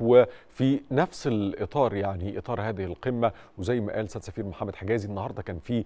وفي نفس الاطار يعني اطار هذه القمه وزي ما قال سيد سفير محمد حجازي النهارده كان في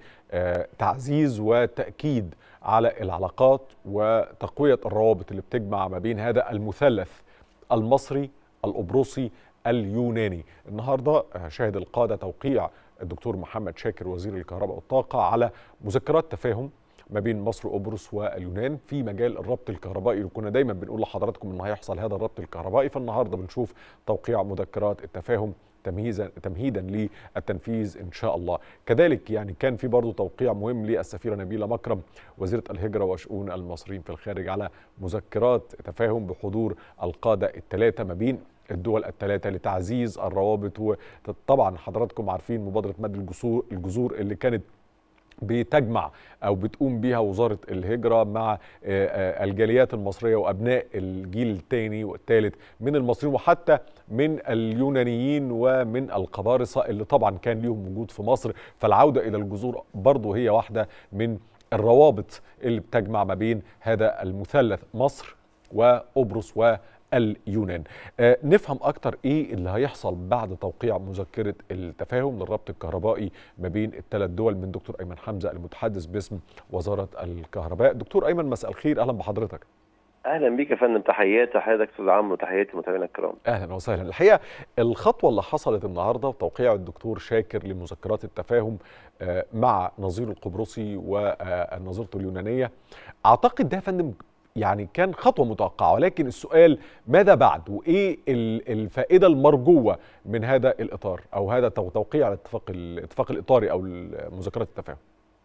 تعزيز وتاكيد على العلاقات وتقويه الروابط اللي بتجمع ما بين هذا المثلث المصري القبرصي اليوناني النهارده شهد القاده توقيع الدكتور محمد شاكر وزير الكهرباء والطاقه على مذكرات تفاهم ما بين مصر وقبرص واليونان في مجال الربط الكهربائي اللي كنا دايما بنقول لحضراتكم انه هيحصل هذا الربط الكهربائي فالنهارده بنشوف توقيع مذكرات التفاهم تمهيزا تمهيدا للتنفيذ ان شاء الله كذلك يعني كان في برضه توقيع مهم للسفيره نبيله مكرم وزيره الهجره وشؤون المصريين في الخارج على مذكرات تفاهم بحضور القاده الثلاثه ما بين الدول الثلاثة لتعزيز الروابط وطبعا حضراتكم عارفين مبادرة مد الجسور, الجذور اللي كانت بتجمع او بتقوم بها وزاره الهجره مع الجاليات المصريه وابناء الجيل الثاني والثالث من المصريين وحتى من اليونانيين ومن القبارصه اللي طبعا كان ليهم وجود في مصر فالعوده الى الجذور برضه هي واحده من الروابط اللي بتجمع ما بين هذا المثلث مصر وقبرص و اليونان آه نفهم أكتر إيه اللي هيحصل بعد توقيع مذكرة التفاهم للربط الكهربائي ما بين الثلاث دول من دكتور أيمن حمزة المتحدث باسم وزارة الكهرباء دكتور أيمن مساء الخير أهلا بحضرتك اهلا بيك يا فندم تحياتي حضرتك استاذ عمرو وتحياتي متابعينا الكرام اهلا وسهلا الحقيقه الخطوه اللي حصلت النهارده وتوقيع الدكتور شاكر لمذكرات التفاهم مع نظيره القبرصي ونظيرته اليونانيه اعتقد ده يا فندم يعني كان خطوه متوقعه ولكن السؤال ماذا بعد وايه الفائده المرجوه من هذا الاطار او هذا توقيع الاتفاق الاتفاق الاطاري او مذكرات التفاهم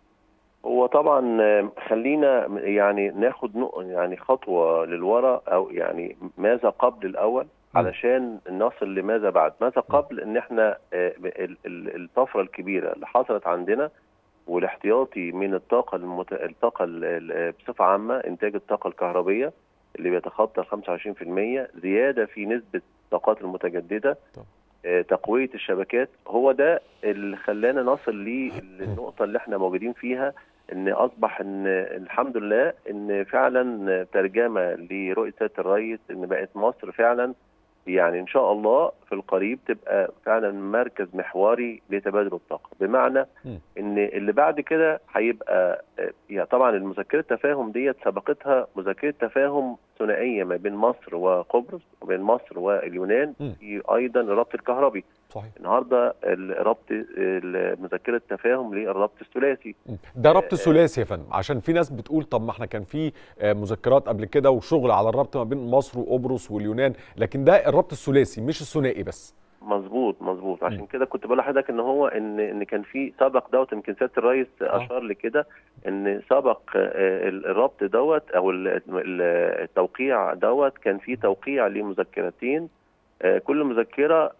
هو طبعا خلينا يعني ناخد يعني خطوه للوراء او يعني ماذا قبل الاول علشان نصل لماذا بعد ماذا قبل ان احنا الطفره الكبيره اللي حصلت عندنا والاحتياطي من الطاقه المت... الطاقه بصفه عامه انتاج الطاقه الكهربيه اللي بيتخطى 25% زياده في نسبه الطاقات المتجدده آه، تقويه الشبكات هو ده اللي خلانا نصل للنقطه اللي احنا موجودين فيها ان اصبح ان الحمد لله ان فعلا ترجمه لرؤيه سياده الرئيس ان بقت مصر فعلا يعني ان شاء الله في القريب تبقى فعلا مركز محوري لتبادل الطاقه بمعنى ان اللي بعد كده هيبقى يعني طبعا المذكره التفاهم ديت سبقتها مذكره تفاهم ثنائيه ما بين مصر وقبرص وبين مصر واليونان في ايضا الربط الكهربي صحيح النهارده الربط مذكره التفاهم للربط الثلاثي ده ربط ثلاثي يا فندم عشان في ناس بتقول طب ما احنا كان في مذكرات قبل كده وشغل على الربط ما بين مصر وقبرص واليونان لكن ده الربط الثلاثي مش الثنائي بس مظبوط مظبوط عشان كده كنت بقول لحضرتك ان هو ان ان كان في سبق دوت يمكن سياده الرئيس اشار لكده ان سبق الربط دوت او التوقيع دوت كان في توقيع لمذكرتين كل مذكره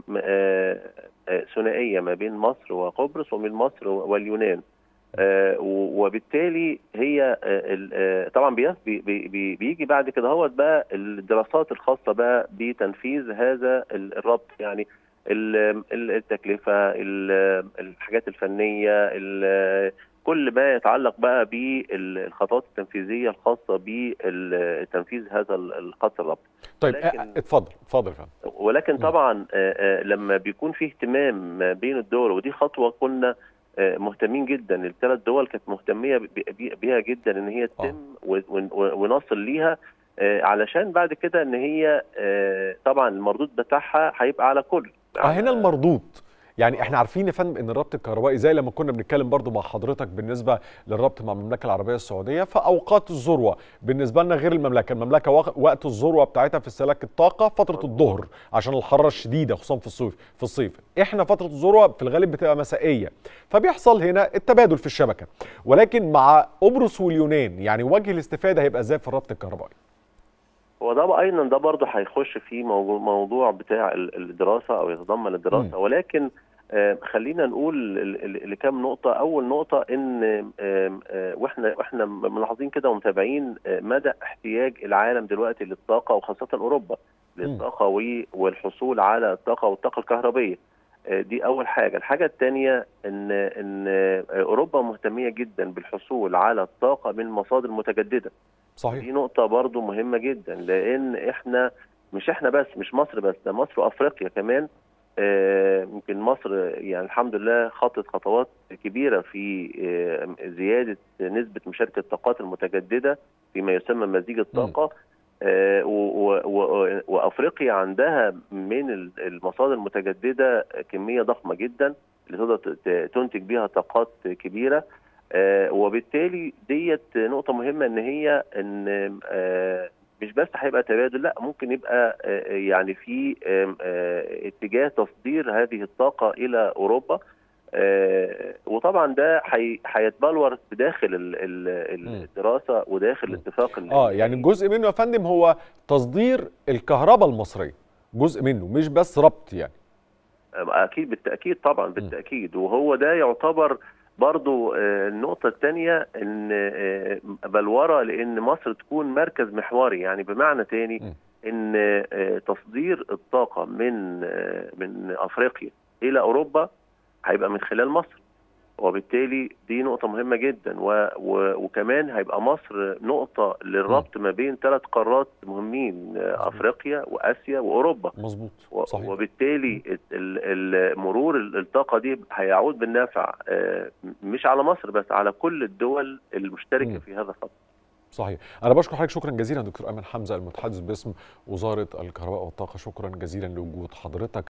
ثنائيه ما بين مصر وقبرص ومن مصر واليونان وبالتالي هي طبعا بيجي بعد كده هو بقى الدراسات الخاصه بقى بتنفيذ هذا الربط يعني التكلفه الحاجات الفنيه كل ما يتعلق بقى بالخطوات التنفيذيه الخاصه بتنفيذ هذا الخط الربط طيب اتفضل اتفضل فندم ولكن طبعا لما بيكون في اهتمام بين الدول ودي خطوه كنا مهتمين جدا الثلاث دول كانت مهتميه بيها جدا ان هي تتم ونصل ليها علشان بعد كده ان هي طبعا المردود بتاعها هيبقى على كل اه هنا المردود يعني احنا عارفين يا فندم ان الربط الكهربائي زي لما كنا بنتكلم برضو مع حضرتك بالنسبه للربط مع المملكه العربيه السعوديه في اوقات الذروه بالنسبه لنا غير المملكه المملكه وقت الذروه بتاعتها في استهلاك الطاقه فتره الظهر عشان الحراره الشديده خصوصا في الصيف في الصيف احنا فتره الذروه في الغالب بتبقى مسائيه فبيحصل هنا التبادل في الشبكه ولكن مع قبرص واليونان يعني وجه الاستفاده هيبقى ازاي في الربط الكهربائي هو ده ايضا ده برضه هيخش في موضوع بتاع الدراسه او يتضمن الدراسه ولكن خلينا نقول لكام نقطه اول نقطه ان واحنا واحنا ملاحظين كده ومتابعين مدى احتياج العالم دلوقتي للطاقه وخاصه اوروبا للطاقه والحصول على الطاقه والطاقه الكهربيه دي اول حاجه الحاجه الثانيه ان ان اوروبا مهتميه جدا بالحصول على الطاقه من مصادر متجدده صحيح دي نقطه برضو مهمه جدا لان احنا مش احنا بس مش مصر بس ده مصر وافريقيا كمان يمكن مصر يعني الحمد لله خطت خطوات كبيره في زياده نسبه مشاركه الطاقات المتجدده فيما يسمى مزيج الطاقه وافريقيا عندها من المصادر المتجدده كميه ضخمه جدا اللي تقدر تنتج بيها طاقات كبيره وبالتالي ديت نقطه مهمه ان هي ان مش بس هيبقى تبادل لا ممكن يبقى يعني في اتجاه تصدير هذه الطاقه الى اوروبا وطبعا ده هيتبلور بداخل الدراسه وداخل الاتفاق اه يعني جزء منه يا فندم هو تصدير الكهرباء المصريه جزء منه مش بس ربط يعني اكيد بالتاكيد طبعا بالتاكيد وهو ده يعتبر برضو النقطة الثانية ان بلورة لان مصر تكون مركز محوري يعني بمعنى تاني ان تصدير الطاقة من من افريقيا الى اوروبا هيبقى من خلال مصر وبالتالي دي نقطة مهمة جدا و و وكمان هيبقى مصر نقطة للربط ما بين ثلاث قارات مهمين افريقيا واسيا واوروبا مظبوط صحيح. وبالتالي مرور الطاقة دي هيعود بالنفع مش على مصر بس على كل الدول المشتركة م. في هذا الخط صحيح انا بشكر حضرتك شكرا جزيلا دكتور ايمن حمزه المتحدث باسم وزاره الكهرباء والطاقه شكرا جزيلا لوجود حضرتك